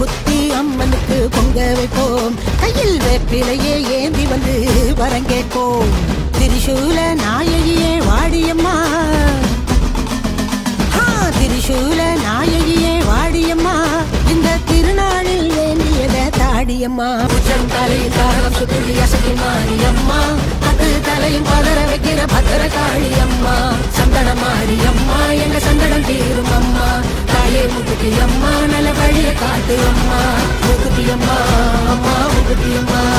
குத்தி அம்மனுக்கு பொங்க வைப்போம் கையில் வேப்பிலையே ஏந்தி வந்து வரங்கேற்போம் திரிசூல நாயகியே வாடியம்மா ஆ, திரிசூல நாயகியே வாடியம்மா இந்த திருநாளில் வேண்டியத தாடியம்மா உச்சம் தலையில் காரம் சுத்தி அசதி மாரியம்மா அது தலையும் பதற வைக்கிற பத்திர காளியம்மா சந்தன மாரியம்மா எங்க சந்தனம் தீரும் அம்மா தாயே முகுதி அம்மா நல்ல வழிய காட்டு அம்மா முகுதி அம்மா அம்மா முகுதி அம்மா